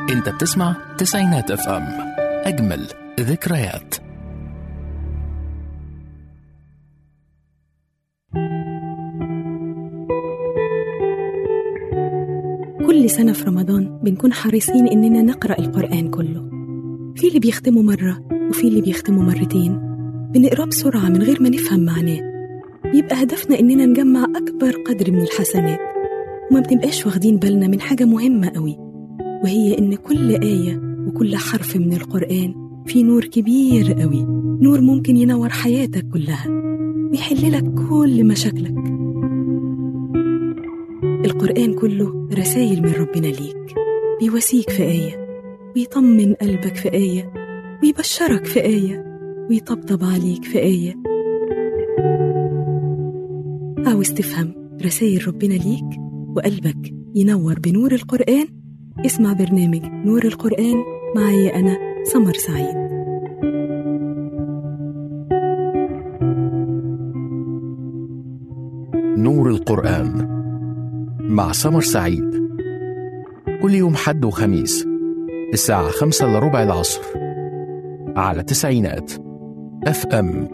انت بتسمع تسعينات اف ام اجمل ذكريات كل سنة في رمضان بنكون حريصين إننا نقرأ القرآن كله في اللي بيختمه مرة وفي اللي بيختمه مرتين بنقراه بسرعة من غير ما نفهم معناه بيبقى هدفنا إننا نجمع أكبر قدر من الحسنات وما بنبقاش واخدين بالنا من حاجة مهمة قوي وهي إن كل آية وكل حرف من القرآن فيه نور كبير قوي نور ممكن ينور حياتك كلها ويحل لك كل مشاكلك القرآن كله رسائل من ربنا ليك بيواسيك في آية ويطمن قلبك في آية ويبشرك في آية ويطبطب عليك في آية عاوز تفهم رسائل ربنا ليك وقلبك ينور بنور القرآن اسمع برنامج نور القرآن معي أنا سمر سعيد نور القرآن مع سمر سعيد كل يوم حد وخميس الساعة خمسة إلا ربع العصر على تسعينات اف ام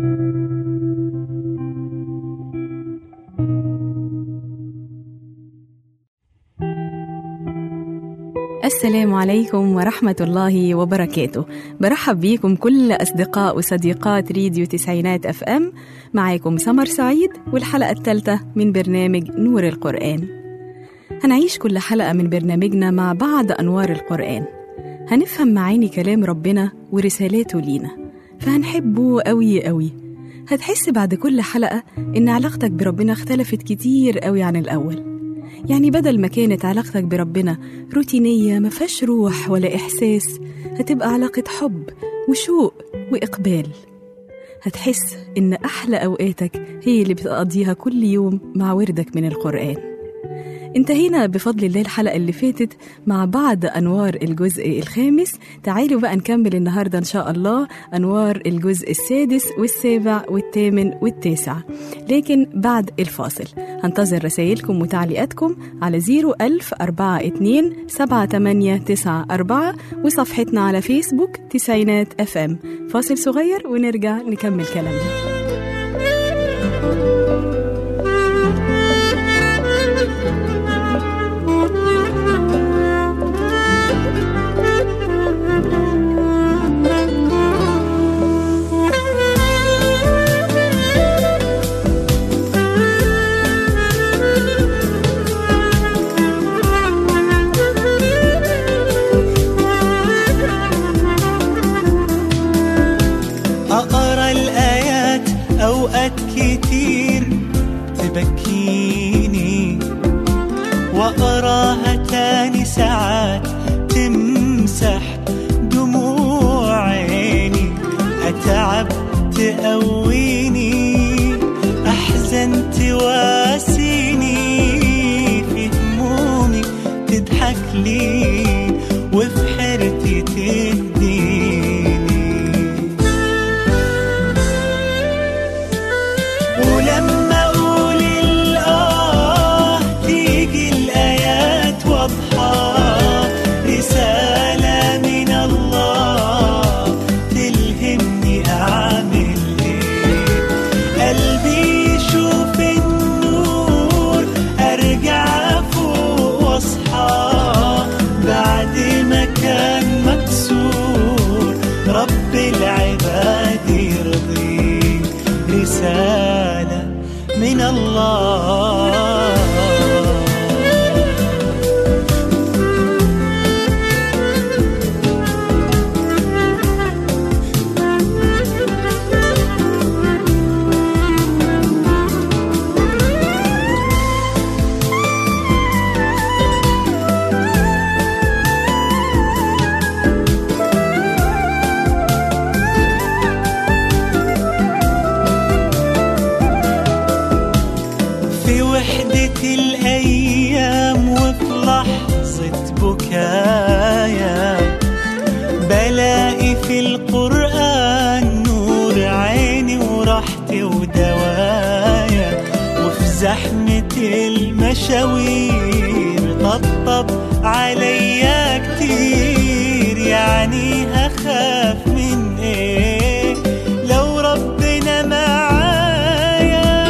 السلام عليكم ورحمة الله وبركاته برحب بيكم كل أصدقاء وصديقات راديو تسعينات أف أم معاكم سمر سعيد والحلقة الثالثة من برنامج نور القرآن هنعيش كل حلقة من برنامجنا مع بعض أنوار القرآن هنفهم معاني كلام ربنا ورسالاته لينا فهنحبه قوي قوي هتحس بعد كل حلقة إن علاقتك بربنا اختلفت كتير قوي عن الأول يعني بدل ما كانت علاقتك بربنا روتينية ما فيهاش روح ولا إحساس هتبقى علاقة حب وشوق وإقبال هتحس إن أحلى أوقاتك هي اللي بتقضيها كل يوم مع وردك من القرآن انتهينا بفضل الله الحلقة اللي فاتت مع بعض أنوار الجزء الخامس تعالوا بقى نكمل النهاردة إن شاء الله أنوار الجزء السادس والسابع والثامن والتاسع لكن بعد الفاصل هنتظر رسائلكم وتعليقاتكم على 01042 7894 وصفحتنا على فيسبوك تسعينات اف ام فاصل صغير ونرجع نكمل كلامنا أقرأ الآيات أوقات كتير تبكيني وأقراها تاني ساعات تمسح دموع عيني أتعب تقويني أحزن تواسيني في همومي تضحك لي وفي حيرتي تهديني ولما اقول الاه تيجي الايات واضحه رساله من الله تلهمني اعمل ايه قلبي يشوف النور ارجع فوق واصحى بعد ما كان مكسور رب العباد يرضيه رسالة من الله في وحدة الأيام وفي لحظة بكايا بلاقي في القرآن نور عيني وراحتي ودوايا وفي زحمة المشاوير طبطب عليا كتير يعني هخاف من ايه لو ربنا معايا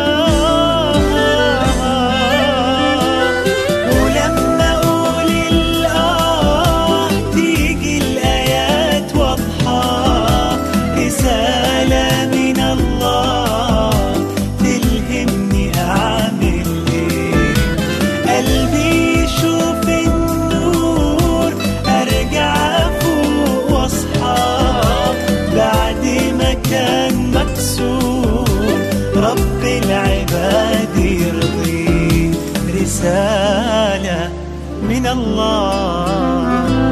ولما اقول الاه تيجي الايات واضحه رساله من الله تلهمني اعمل ايه قلبي يشوف النور ارجع فوق واصحى بعد ما كان مكسور رب العباد يرضي رسالة من الله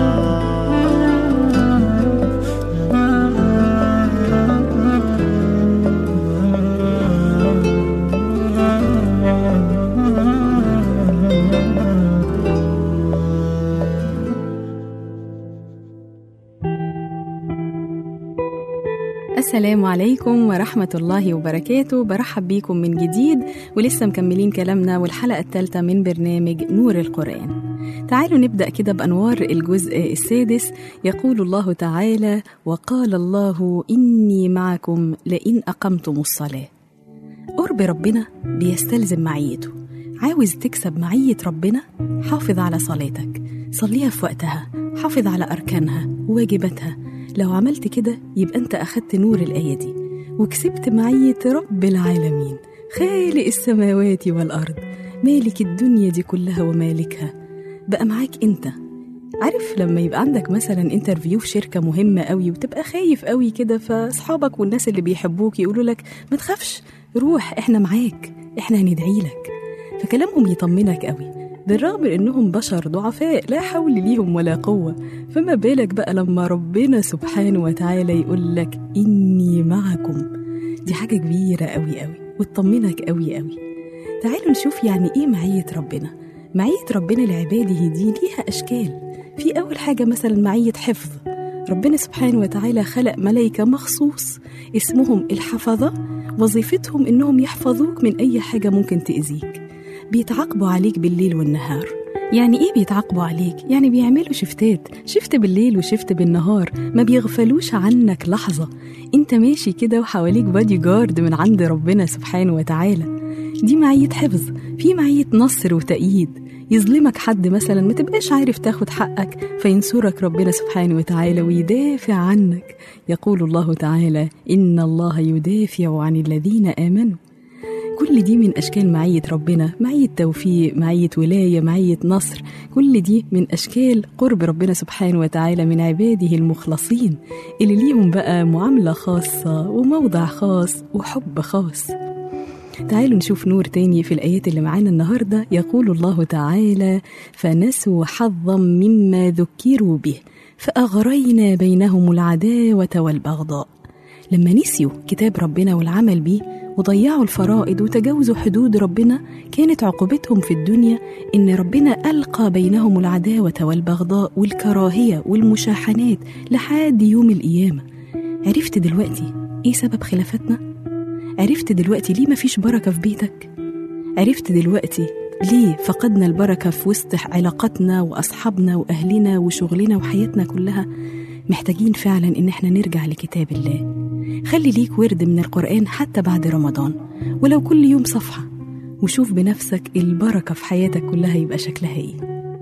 السلام عليكم ورحمة الله وبركاته برحب بيكم من جديد ولسه مكملين كلامنا والحلقة الثالثة من برنامج نور القرآن تعالوا نبدأ كده بأنوار الجزء السادس يقول الله تعالى وقال الله إني معكم لئن أقمتم الصلاة قرب ربنا بيستلزم معيته عاوز تكسب معية ربنا حافظ على صلاتك صليها في وقتها حافظ على أركانها وواجباتها لو عملت كده يبقى أنت أخدت نور الآية دي وكسبت معية رب العالمين خالق السماوات والأرض مالك الدنيا دي كلها ومالكها بقى معاك أنت عارف لما يبقى عندك مثلا انترفيو في شركة مهمة قوي وتبقى خايف قوي كده فاصحابك والناس اللي بيحبوك يقولوا لك ما تخافش روح احنا معاك احنا هندعي لك فكلامهم يطمنك قوي بالرغم من انهم بشر ضعفاء لا حول ليهم ولا قوه فما بالك بقى لما ربنا سبحانه وتعالى يقول لك اني معكم دي حاجه كبيره قوي قوي وتطمنك قوي قوي تعالوا نشوف يعني ايه معيه ربنا معيه ربنا لعباده دي ليها اشكال في اول حاجه مثلا معيه حفظ ربنا سبحانه وتعالى خلق ملائكه مخصوص اسمهم الحفظه وظيفتهم انهم يحفظوك من اي حاجه ممكن تاذيك بيتعاقبوا عليك بالليل والنهار يعني ايه بيتعاقبوا عليك يعني بيعملوا شفتات شفت بالليل وشفت بالنهار ما بيغفلوش عنك لحظة انت ماشي كده وحواليك بادي جارد من عند ربنا سبحانه وتعالى دي معية حفظ في معية نصر وتأييد يظلمك حد مثلا ما تبقاش عارف تاخد حقك فينصرك ربنا سبحانه وتعالى ويدافع عنك يقول الله تعالى إن الله يدافع عن الذين آمنوا كل دي من أشكال معية ربنا معية توفيق معية ولاية معية نصر كل دي من أشكال قرب ربنا سبحانه وتعالى من عباده المخلصين اللي ليهم بقى معاملة خاصة وموضع خاص وحب خاص تعالوا نشوف نور تاني في الآيات اللي معانا النهاردة يقول الله تعالى فنسوا حظا مما ذكروا به فأغرينا بينهم العداوة والبغضاء لما نسيوا كتاب ربنا والعمل بيه وضيعوا الفرائض وتجاوزوا حدود ربنا كانت عقوبتهم في الدنيا إن ربنا ألقى بينهم العداوة والبغضاء والكراهية والمشاحنات لحد يوم القيامة عرفت دلوقتي إيه سبب خلافتنا؟ عرفت دلوقتي ليه مفيش بركة في بيتك؟ عرفت دلوقتي ليه فقدنا البركة في وسط علاقاتنا وأصحابنا وأهلنا وشغلنا وحياتنا كلها محتاجين فعلا إن احنا نرجع لكتاب الله خلي ليك ورد من القرآن حتى بعد رمضان ولو كل يوم صفحة وشوف بنفسك البركة في حياتك كلها يبقى شكلها ايه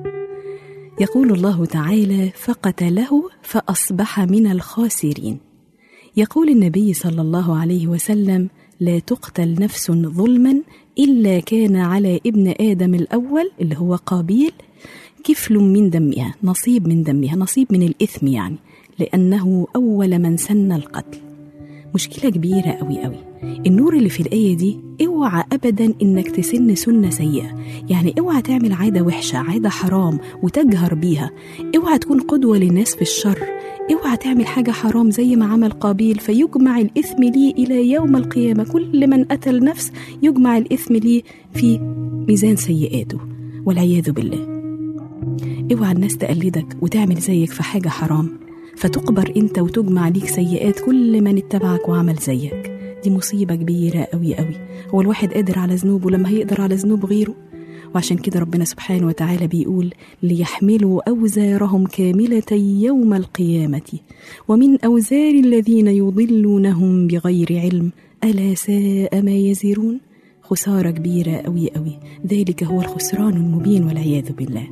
يقول الله تعالى فقتله فأصبح من الخاسرين يقول النبي صلى الله عليه وسلم لا تقتل نفس ظلما إلا كان على ابن آدم الأول اللي هو قابيل كفل من دمها نصيب من دمها نصيب من الإثم يعني لأنه أول من سن القتل مشكلة كبيرة قوي قوي النور اللي في الآية دي اوعى أبدا إنك تسن سنة سيئة يعني اوعى تعمل عادة وحشة عادة حرام وتجهر بيها اوعى تكون قدوة للناس في الشر اوعى تعمل حاجة حرام زي ما عمل قابيل فيجمع الإثم ليه إلى يوم القيامة كل من قتل نفس يجمع الإثم ليه في ميزان سيئاته والعياذ بالله اوعى الناس تقلدك وتعمل زيك في حاجة حرام فتقبر انت وتجمع ليك سيئات كل من اتبعك وعمل زيك دي مصيبة كبيرة قوي قوي هو الواحد قادر على ذنوبه لما هيقدر على ذنوب غيره وعشان كده ربنا سبحانه وتعالى بيقول ليحملوا أوزارهم كاملة يوم القيامة ومن أوزار الذين يضلونهم بغير علم ألا ساء ما يزرون خسارة كبيرة أوي أوي ذلك هو الخسران المبين والعياذ بالله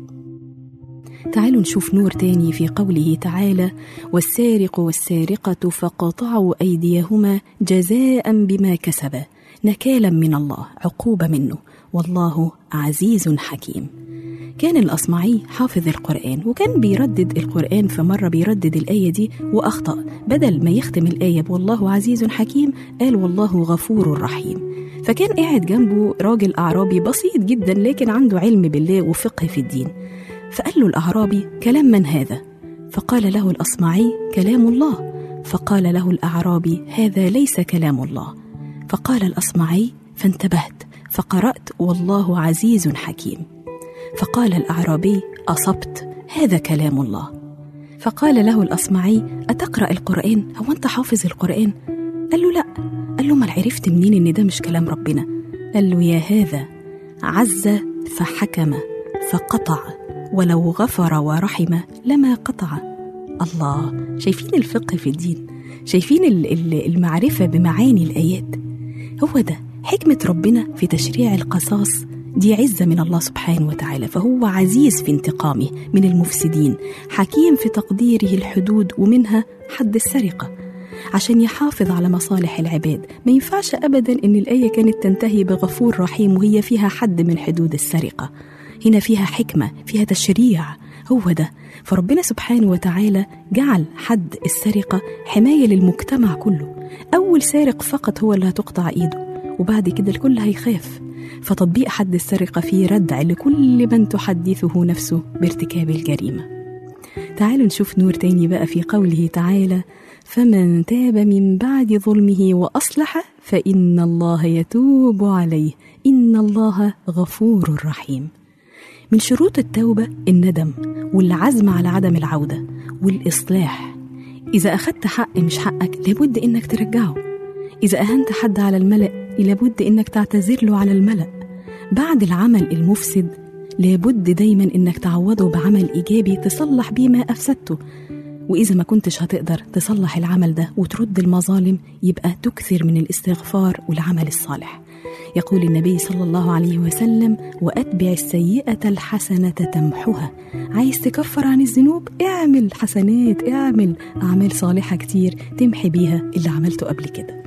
تعالوا نشوف نور تاني في قوله تعالى والسارق والسارقة فقطعوا أيديهما جزاء بما كسبا نكالا من الله عقوبة منه والله عزيز حكيم كان الأصمعي حافظ القرآن وكان بيردد القرآن فمرة بيردد الآية دي وأخطأ بدل ما يختم الآية والله عزيز حكيم قال والله غفور رحيم فكان قاعد جنبه راجل أعرابي بسيط جدا لكن عنده علم بالله وفقه في الدين فقال له الأعرابي كلام من هذا فقال له الأصمعي كلام الله فقال له الأعرابي هذا ليس كلام الله فقال الأصمعي فانتبهت فقرأت والله عزيز حكيم فقال الأعرابي أصبت هذا كلام الله فقال له الأصمعي أتقرأ القرآن هو أنت حافظ القرآن قال له لا قال له ما عرفت منين إن ده مش كلام ربنا قال له يا هذا عز فحكم فقطع ولو غفر ورحم لما قطع الله شايفين الفقه في الدين شايفين ال- ال- المعرفة بمعاني الآيات هو ده حكمة ربنا في تشريع القصاص دي عزة من الله سبحانه وتعالى فهو عزيز في انتقامه من المفسدين حكيم في تقديره الحدود ومنها حد السرقة عشان يحافظ على مصالح العباد ما ينفعش أبدا إن الآية كانت تنتهي بغفور رحيم وهي فيها حد من حدود السرقة هنا فيها حكمة فيها تشريع هو ده فربنا سبحانه وتعالى جعل حد السرقة حماية للمجتمع كله أول سارق فقط هو اللي هتقطع إيده وبعد كده الكل هيخاف فتطبيق حد السرقة فيه ردع لكل من تحدثه نفسه بارتكاب الجريمة تعالوا نشوف نور تاني بقى في قوله تعالى فمن تاب من بعد ظلمه وأصلح فإن الله يتوب عليه إن الله غفور رحيم من شروط التوبة الندم والعزم على عدم العودة والإصلاح إذا أخدت حق مش حقك لابد إنك ترجعه إذا أهنت حد على الملأ لابد إنك تعتذر له على الملأ بعد العمل المفسد لابد دايما إنك تعوضه بعمل إيجابي تصلح بيه ما أفسدته وإذا ما كنتش هتقدر تصلح العمل ده وترد المظالم يبقى تكثر من الاستغفار والعمل الصالح يقول النبي صلى الله عليه وسلم وأتبع السيئة الحسنة تمحها عايز تكفر عن الذنوب اعمل حسنات اعمل أعمال صالحة كتير تمحي بيها اللي عملته قبل كده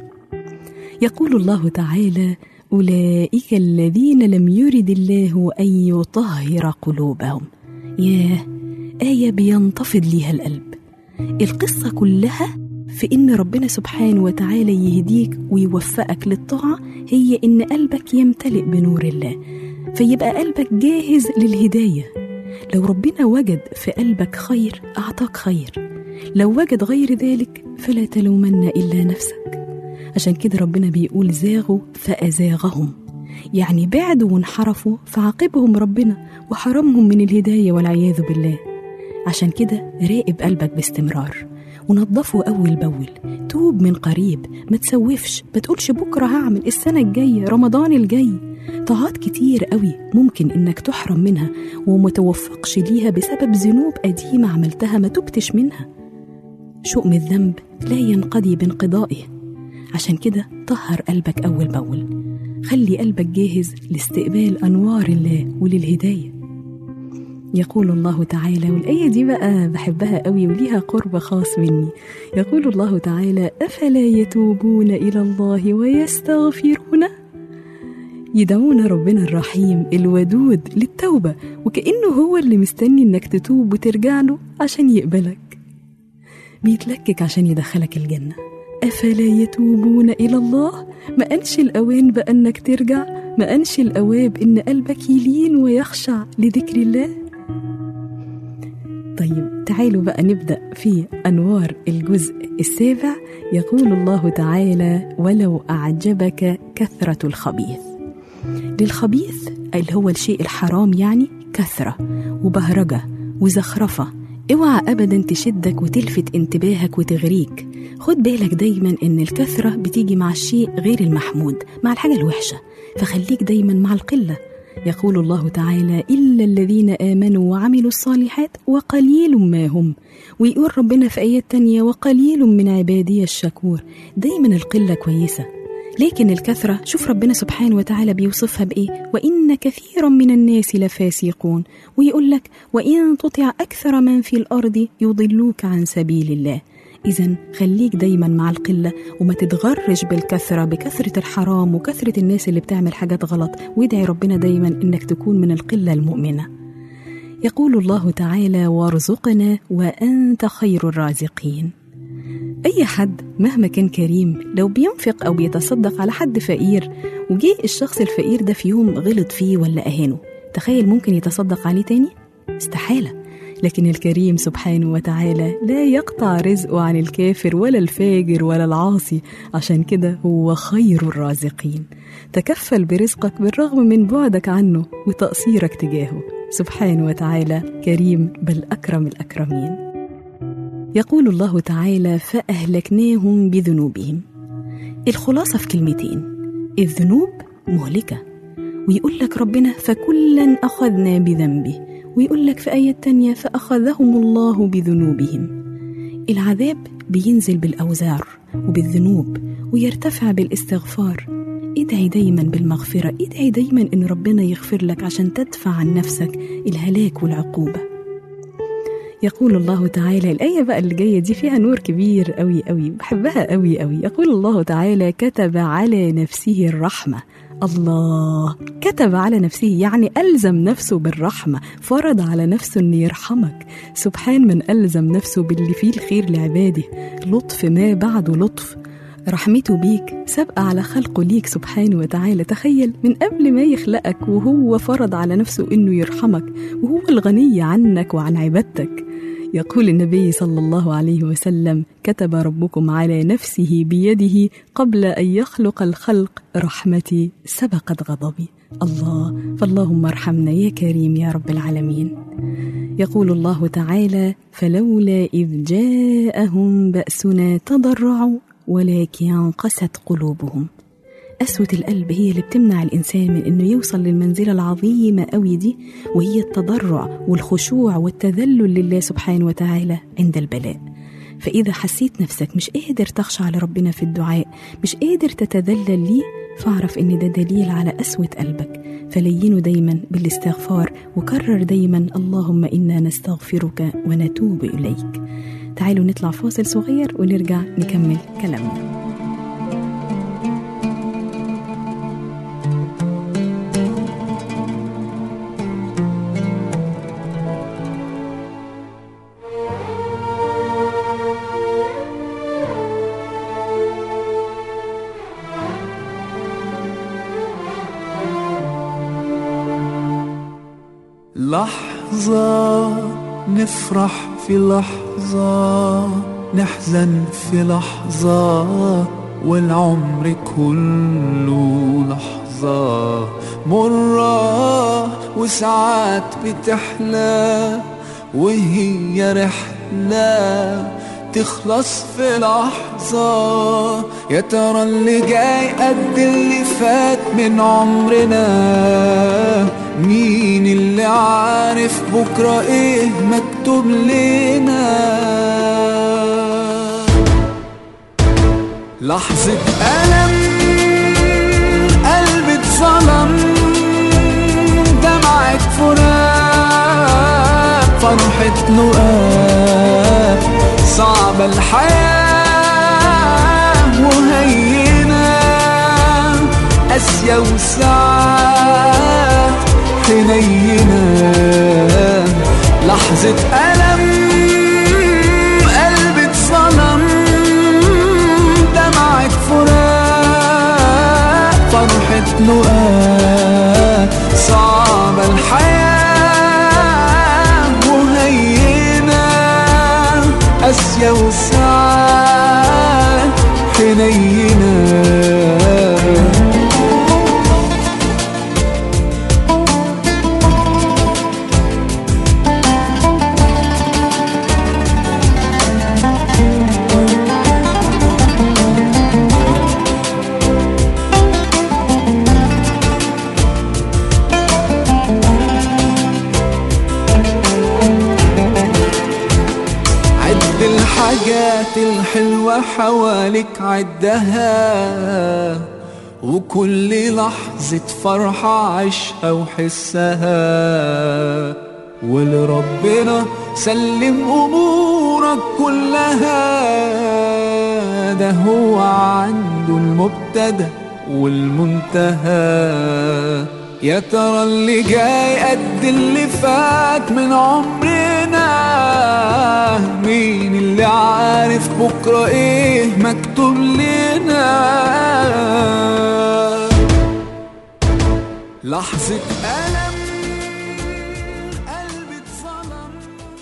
يقول الله تعالى أولئك الذين لم يرد الله أن يطهر قلوبهم ياه آية بينتفض ليها القلب القصة كلها في إن ربنا سبحانه وتعالى يهديك ويوفقك للطاعة هي إن قلبك يمتلئ بنور الله فيبقى قلبك جاهز للهداية لو ربنا وجد في قلبك خير أعطاك خير لو وجد غير ذلك فلا تلومن إلا نفسك عشان كده ربنا بيقول زاغوا فأزاغهم يعني بعدوا وانحرفوا فعاقبهم ربنا وحرمهم من الهداية والعياذ بالله عشان كده راقب قلبك باستمرار ونظفه أول بأول توب من قريب ما تسوفش ما تقولش بكرة هعمل السنة الجاية رمضان الجاي طاعات كتير قوي ممكن إنك تحرم منها وما توفقش ليها بسبب ذنوب قديمة عملتها ما تبتش منها شؤم الذنب لا ينقضي بانقضائه عشان كده طهر قلبك أول بأول خلي قلبك جاهز لاستقبال أنوار الله وللهداية يقول الله تعالى والآية دي بقى بحبها قوي وليها قرب خاص مني يقول الله تعالى أفلا يتوبون إلى الله ويستغفرونه يدعون ربنا الرحيم الودود للتوبة وكأنه هو اللي مستني إنك تتوب وترجع له عشان يقبلك بيتلكك عشان يدخلك الجنة أفلا يتوبون إلى الله ما أنش الأوان بقى إنك ترجع ما أنش الأواب إن قلبك يلين ويخشع لذكر الله طيب تعالوا بقى نبدأ في أنوار الجزء السابع يقول الله تعالى ولو أعجبك كثرة الخبيث للخبيث اللي هو الشيء الحرام يعني كثرة وبهرجة وزخرفة اوعى ابدا تشدك وتلفت انتباهك وتغريك خد بالك دايما ان الكثرة بتيجي مع الشيء غير المحمود مع الحاجة الوحشة فخليك دايما مع القلة يقول الله تعالى إلا الذين آمنوا وعملوا الصالحات وقليل ما هم ويقول ربنا في آيات تانية وقليل من عبادي الشكور دايما القلة كويسة لكن الكثرة شوف ربنا سبحانه وتعالى بيوصفها بإيه وإن كثيرا من الناس لفاسقون ويقول لك وإن تطع أكثر من في الأرض يضلوك عن سبيل الله إذا خليك دايما مع القلة وما تتغرش بالكثرة بكثرة الحرام وكثرة الناس اللي بتعمل حاجات غلط وادعي ربنا دايما إنك تكون من القلة المؤمنة يقول الله تعالى وارزقنا وأنت خير الرازقين أي حد مهما كان كريم لو بينفق أو بيتصدق على حد فقير وجي الشخص الفقير ده في يوم غلط فيه ولا أهانه تخيل ممكن يتصدق عليه تاني؟ استحالة لكن الكريم سبحانه وتعالى لا يقطع رزقه عن الكافر ولا الفاجر ولا العاصي عشان كده هو خير الرازقين تكفل برزقك بالرغم من بعدك عنه وتقصيرك تجاهه سبحانه وتعالى كريم بل أكرم الأكرمين يقول الله تعالى فأهلكناهم بذنوبهم الخلاصة في كلمتين الذنوب مهلكة ويقول لك ربنا فكلا أخذنا بذنبه ويقول لك في آية تانية فأخذهم الله بذنوبهم العذاب بينزل بالأوزار وبالذنوب ويرتفع بالاستغفار ادعي دايما بالمغفرة ادعي دايما ان ربنا يغفر لك عشان تدفع عن نفسك الهلاك والعقوبة يقول الله تعالى الآية بقى اللي جاية دي فيها نور كبير قوي قوي بحبها قوي قوي يقول الله تعالى كتب على نفسه الرحمة الله كتب على نفسه يعني ألزم نفسه بالرحمة فرض على نفسه أن يرحمك سبحان من ألزم نفسه باللي فيه الخير لعباده لطف ما بعده لطف رحمته بيك سابقة على خلقه ليك سبحانه وتعالى تخيل من قبل ما يخلقك وهو فرض على نفسه إنه يرحمك وهو الغني عنك وعن عبادتك يقول النبي صلى الله عليه وسلم كتب ربكم على نفسه بيده قبل ان يخلق الخلق رحمتي سبقت غضبي الله فاللهم ارحمنا يا كريم يا رب العالمين يقول الله تعالى فلولا اذ جاءهم باسنا تضرعوا ولكن قست قلوبهم قسوة القلب هي اللي بتمنع الإنسان من إنه يوصل للمنزلة العظيمة قوي دي وهي التضرع والخشوع والتذلل لله سبحانه وتعالى عند البلاء فإذا حسيت نفسك مش قادر تخشع لربنا في الدعاء مش قادر تتذلل ليه فاعرف إن ده دليل على قسوة قلبك فلينه دايما بالاستغفار وكرر دايما اللهم إنا نستغفرك ونتوب إليك تعالوا نطلع فاصل صغير ونرجع نكمل كلامنا لحظة نفرح في لحظة نحزن في لحظة والعمر كله لحظة مرة وساعات بتحلى وهي رحلة تخلص في لحظة يا ترى اللي جاي قد اللي فات من عمرنا مين اللي عارف بكرة ايه مكتوب لنا لحظة ألم قلبي اتظلم دمعة فراق فرحة لقاء صعبة الحياة وهينة قاسية وساعات حنينة لحظة ألم قلبي اتظلم دمعة فراق فرحة لقاء صعبة الحياة وهينة قاسية وساعات حنينة الحاجات الحلوة حواليك عدها وكل لحظة فرحة عيشها وحسها ولربنا سلم أمورك كلها ده هو عنده المبتدأ والمنتهى يا ترى اللي جاي قد اللي فات من عمرنا مين اللي عارف بكرة ايه مكتوب لنا لحظة ألم قلبي اتظلم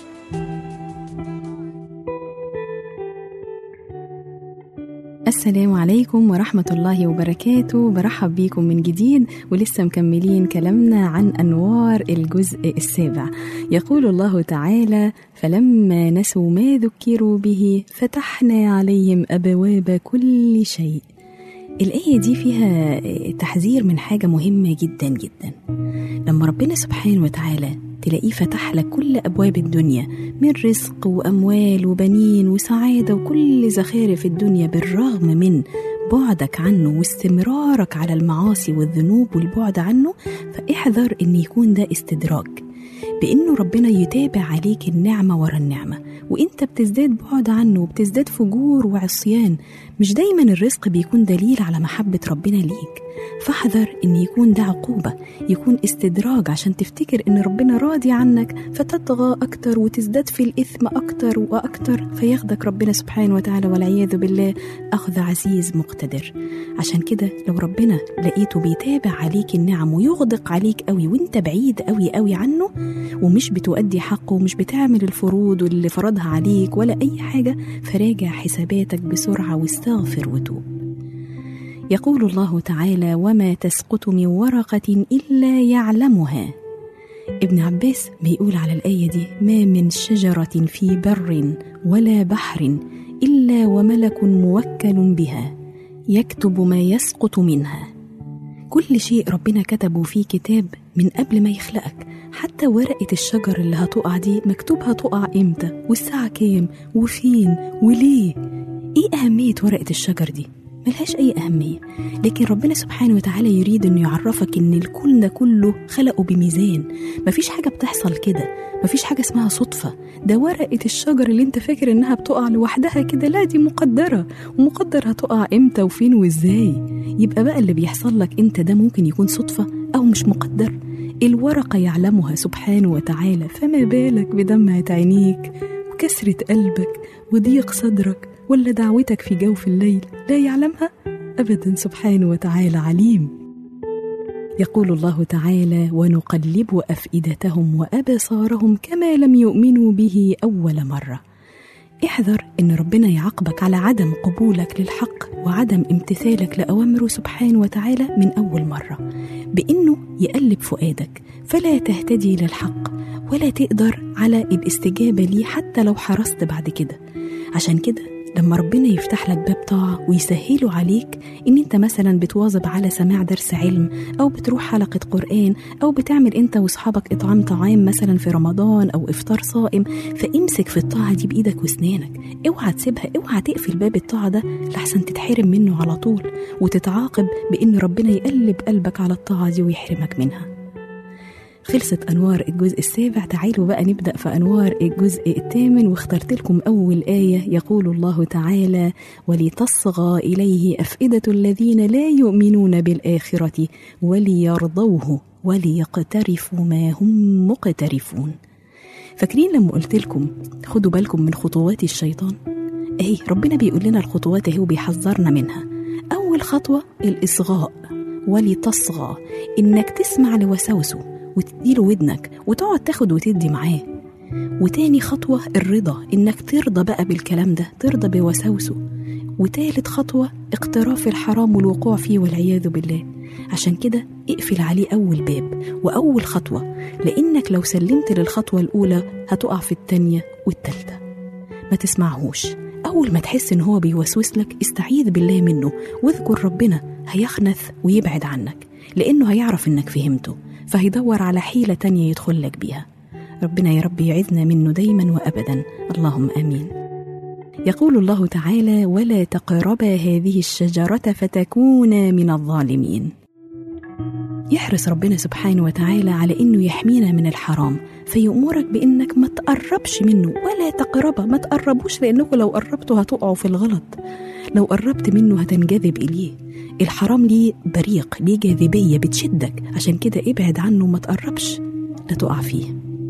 السلام عليكم ورحمة الله وبركاته برحب بيكم من جديد ولسه مكملين كلامنا عن أنوار الجزء السابع يقول الله تعالى فلما نسوا ما ذكروا به فتحنا عليهم أبواب كل شيء الآية دي فيها تحذير من حاجة مهمة جدا جدا لما ربنا سبحانه وتعالى تلاقيه فتح لك كل أبواب الدنيا من رزق وأموال وبنين وسعادة وكل زخارف الدنيا بالرغم من بعدك عنه واستمرارك على المعاصي والذنوب والبعد عنه فاحذر ان يكون ده استدراج بانه ربنا يتابع عليك النعمه ورا النعمه وانت بتزداد بعد عنه وبتزداد فجور وعصيان مش دايما الرزق بيكون دليل على محبه ربنا ليك فاحذر ان يكون ده عقوبه يكون استدراج عشان تفتكر ان ربنا راضي عنك فتطغى اكتر وتزداد في الاثم اكتر واكتر فياخدك ربنا سبحانه وتعالى والعياذ بالله اخذ عزيز مقتدر عشان كده لو ربنا لقيته بيتابع عليك النعم ويغدق عليك قوي وانت بعيد قوي قوي عنه ومش بتؤدي حقه ومش بتعمل الفروض اللي فرضها عليك ولا اي حاجه فراجع حساباتك بسرعه واستغفر وتوب يقول الله تعالى وما تسقط من ورقه الا يعلمها ابن عباس بيقول على الآية دي ما من شجرة في بر ولا بحر إلا وملك موكل بها يكتب ما يسقط منها كل شيء ربنا كتبه في كتاب من قبل ما يخلقك حتى ورقة الشجر اللي هتقع دي مكتوب هتقع امتى والساعة كام وفين وليه ايه أهمية ورقة الشجر دي ملهاش أي أهمية لكن ربنا سبحانه وتعالى يريد أنه يعرفك أن الكون ده كله خلقه بميزان مفيش حاجة بتحصل كده مفيش حاجة اسمها صدفة ده ورقة الشجر اللي انت فاكر انها بتقع لوحدها كده لا دي مقدرة ومقدر هتقع امتى وفين وازاي يبقى بقى اللي بيحصل لك انت ده ممكن يكون صدفة أو مش مقدر الورقة يعلمها سبحانه وتعالى فما بالك بدمعة عينيك وكسرة قلبك وضيق صدرك ولا دعوتك في جوف الليل لا يعلمها ابدا سبحانه وتعالى عليم يقول الله تعالى ونقلب افئدتهم وابصارهم كما لم يؤمنوا به اول مره احذر ان ربنا يعاقبك على عدم قبولك للحق وعدم امتثالك لاوامره سبحانه وتعالى من اول مره بانه يقلب فؤادك فلا تهتدي للحق ولا تقدر على الاستجابه ليه حتى لو حرصت بعد كده عشان كده لما ربنا يفتح لك باب طاعة ويسهله عليك إن أنت مثلا بتواظب على سماع درس علم أو بتروح حلقة قرآن أو بتعمل أنت وأصحابك إطعام طعام مثلا في رمضان أو إفطار صائم فامسك في الطاعة دي بإيدك وأسنانك اوعى تسيبها اوعى تقفل باب الطاعة ده لحسن تتحرم منه على طول وتتعاقب بإن ربنا يقلب قلبك على الطاعة دي ويحرمك منها خلصت أنوار الجزء السابع تعالوا بقى نبدأ في أنوار الجزء الثامن واخترت لكم أول آية يقول الله تعالى ولتصغى إليه أفئدة الذين لا يؤمنون بالآخرة وليرضوه وليقترفوا ما هم مقترفون فاكرين لما قلت لكم خدوا بالكم من خطوات الشيطان اهي ربنا بيقول لنا الخطوات اهي وبيحذرنا منها أول خطوة الإصغاء ولتصغى إنك تسمع لوسوسه وتديله ودنك وتقعد تاخد وتدي معاه وتاني خطوة الرضا إنك ترضى بقى بالكلام ده ترضى بوساوسه وتالت خطوة اقتراف الحرام والوقوع فيه والعياذ بالله عشان كده اقفل عليه أول باب وأول خطوة لأنك لو سلمت للخطوة الأولى هتقع في التانية والتالتة ما تسمعهوش أول ما تحس إن هو بيوسوس لك استعيذ بالله منه واذكر ربنا هيخنث ويبعد عنك لأنه هيعرف إنك فهمته فهيدور على حيلة تانية يدخل لك بيها ربنا يا رب يعذنا منه دايما وأبدا اللهم آمين يقول الله تعالى ولا تقربا هذه الشجرة فتكونا من الظالمين يحرص ربنا سبحانه وتعالى على انه يحمينا من الحرام فيأمرك بانك ما تقربش منه ولا تقربه ما تقربوش لانكم لو قربتوا هتقعوا في الغلط لو قربت منه هتنجذب اليه الحرام ليه بريق ليه جاذبيه بتشدك عشان كده ابعد عنه ما تقربش لا تقع فيه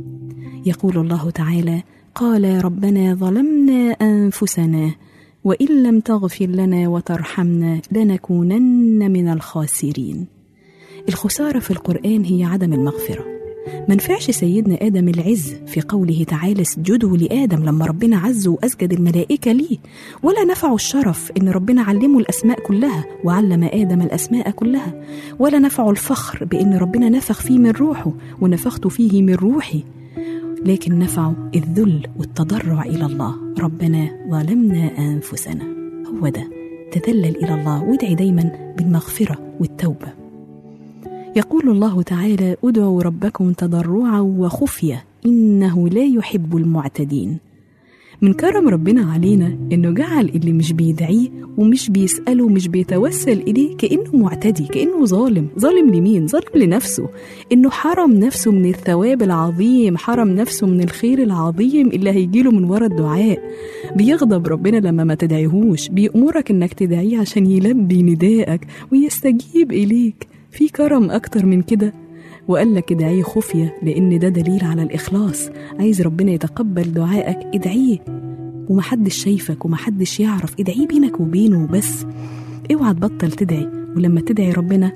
يقول الله تعالى قال ربنا ظلمنا انفسنا وان لم تغفر لنا وترحمنا لنكونن من الخاسرين الخساره في القران هي عدم المغفره ما نفعش سيدنا ادم العز في قوله تعالى اسجدوا لادم لما ربنا عزه واسجد الملائكه ليه ولا نفعه الشرف ان ربنا علمه الاسماء كلها وعلم ادم الاسماء كلها ولا نفعه الفخر بان ربنا نفخ فيه من روحه ونفخت فيه من روحي لكن نفعه الذل والتضرع الى الله ربنا ظلمنا انفسنا هو ده تذلل الى الله وادعي دايما بالمغفره والتوبه يقول الله تعالى ادعوا ربكم تضرعا وخفيه انه لا يحب المعتدين من كرم ربنا علينا انه جعل اللي مش بيدعيه ومش بيساله ومش بيتوسل اليه كانه معتدي كانه ظالم ظالم لمين ظالم لنفسه انه حرم نفسه من الثواب العظيم حرم نفسه من الخير العظيم اللي هيجيله من ورا الدعاء بيغضب ربنا لما ما تدعيهوش بيأمرك انك تدعيه عشان يلبي ندائك ويستجيب اليك في كرم اكتر من كده وقال لك ادعيه خفية لأن ده دليل على الإخلاص عايز ربنا يتقبل دعائك ادعيه ومحدش شايفك ومحدش يعرف ادعيه بينك وبينه بس اوعى تبطل تدعي ولما تدعي ربنا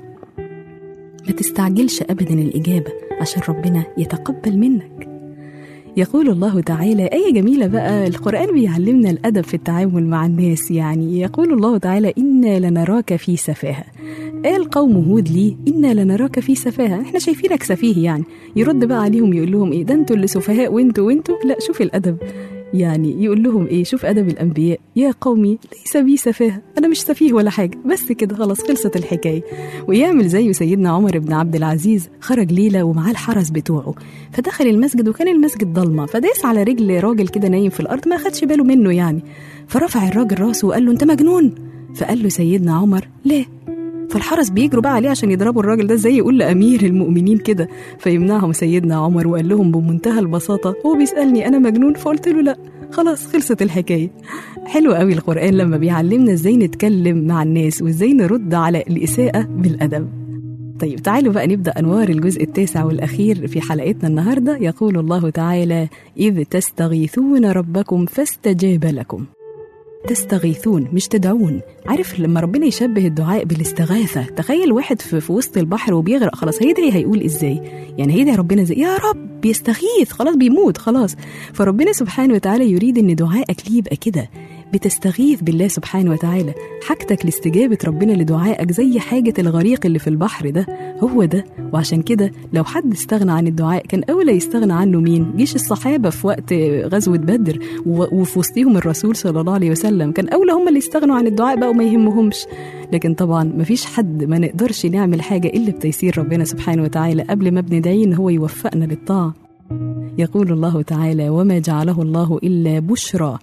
ما تستعجلش أبدا الإجابة عشان ربنا يتقبل منك يقول الله تعالى آية جميلة بقى القرآن بيعلمنا الأدب في التعامل مع الناس يعني يقول الله تعالى إنا لنراك في سفاهة قال قوم هود ليه إنا لنراك في سفاهة احنا شايفينك سفيه يعني يرد بقى عليهم يقول لهم ايه ده انتوا اللي سفهاء وانتوا وانتوا لا شوف الأدب يعني يقول لهم ايه شوف ادب الانبياء يا قومي ليس بي سفاهه انا مش سفيه ولا حاجه بس كده خلاص خلصت الحكايه ويعمل زيه سيدنا عمر بن عبد العزيز خرج ليله ومعاه الحرس بتوعه فدخل المسجد وكان المسجد ضلمه فداس على رجل راجل كده نايم في الارض ما خدش باله منه يعني فرفع الراجل راسه وقال له انت مجنون فقال له سيدنا عمر لا فالحرس بيجروا بقى عليه عشان يضربوا الراجل ده زي يقول لامير المؤمنين كده فيمنعهم سيدنا عمر وقال لهم بمنتهى البساطه هو بيسالني انا مجنون فقلت له لا خلاص خلصت الحكايه حلو قوي القران لما بيعلمنا ازاي نتكلم مع الناس وازاي نرد على الاساءه بالادب طيب تعالوا بقى نبدا انوار الجزء التاسع والاخير في حلقتنا النهارده يقول الله تعالى اذ تستغيثون ربكم فاستجاب لكم تستغيثون مش تدعون عارف لما ربنا يشبه الدعاء بالاستغاثة تخيل واحد في, في وسط البحر وبيغرق خلاص هيدعي هيقول ازاي يعني هيدعي ربنا ازاي يا رب بيستغيث خلاص بيموت خلاص فربنا سبحانه وتعالى يريد ان دعائك ليه يبقى كده بتستغيث بالله سبحانه وتعالى حاجتك لاستجابة ربنا لدعائك زي حاجة الغريق اللي في البحر ده هو ده وعشان كده لو حد استغنى عن الدعاء كان أولى يستغنى عنه مين جيش الصحابة في وقت غزوة بدر وفي وسطهم الرسول صلى الله عليه وسلم كان أولى هم اللي يستغنوا عن الدعاء بقى وما يهمهمش لكن طبعا مفيش حد ما نقدرش نعمل حاجة إلا بتيسير ربنا سبحانه وتعالى قبل ما بندعيه إن هو يوفقنا للطاعة يقول الله تعالى وما جعله الله الا بشرى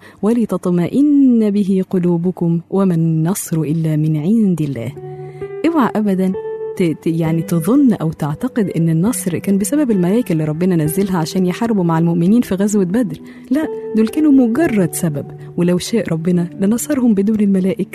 ولتطمئن به قلوبكم وما النصر الا من عند الله اوعى ابدا يعني تظن او تعتقد ان النصر كان بسبب الملائكه اللي ربنا نزلها عشان يحاربوا مع المؤمنين في غزوه بدر لا دول كانوا مجرد سبب ولو شاء ربنا لنصرهم بدون الملائكه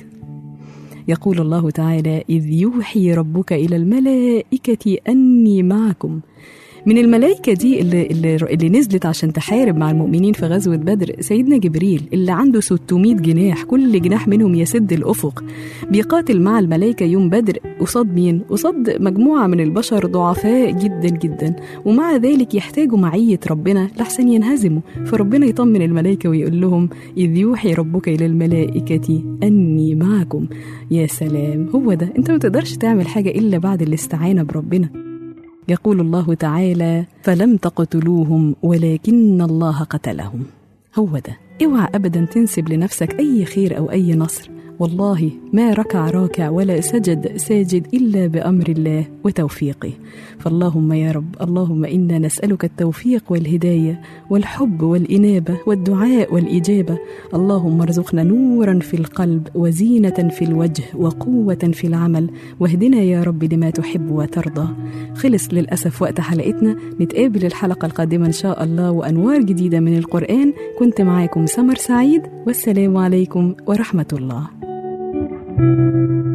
يقول الله تعالى اذ يوحي ربك الى الملائكه اني معكم من الملائكة دي اللي, اللي, اللي نزلت عشان تحارب مع المؤمنين في غزوة بدر سيدنا جبريل اللي عنده 600 جناح كل جناح منهم يسد الأفق بيقاتل مع الملائكة يوم بدر قصاد مين؟ قصاد مجموعة من البشر ضعفاء جدا جدا ومع ذلك يحتاجوا معية ربنا لحسن ينهزموا فربنا يطمن الملائكة ويقول لهم إذ يوحي ربك إلى الملائكة أني معكم يا سلام هو ده أنت ما تقدرش تعمل حاجة إلا بعد الاستعانة بربنا يقول الله تعالى فلم تقتلوهم ولكن الله قتلهم هو ده اوعى ابدا تنسب لنفسك اي خير او اي نصر والله ما ركع راكع ولا سجد ساجد الا بامر الله وتوفيقه فاللهم يا رب اللهم انا نسالك التوفيق والهدايه والحب والإنابة والدعاء والإجابة اللهم ارزقنا نورا في القلب وزينة في الوجه وقوة في العمل واهدنا يا رب لما تحب وترضى خلص للأسف وقت حلقتنا نتقابل الحلقة القادمة إن شاء الله وأنوار جديدة من القرآن كنت معاكم سمر سعيد والسلام عليكم ورحمة الله thank you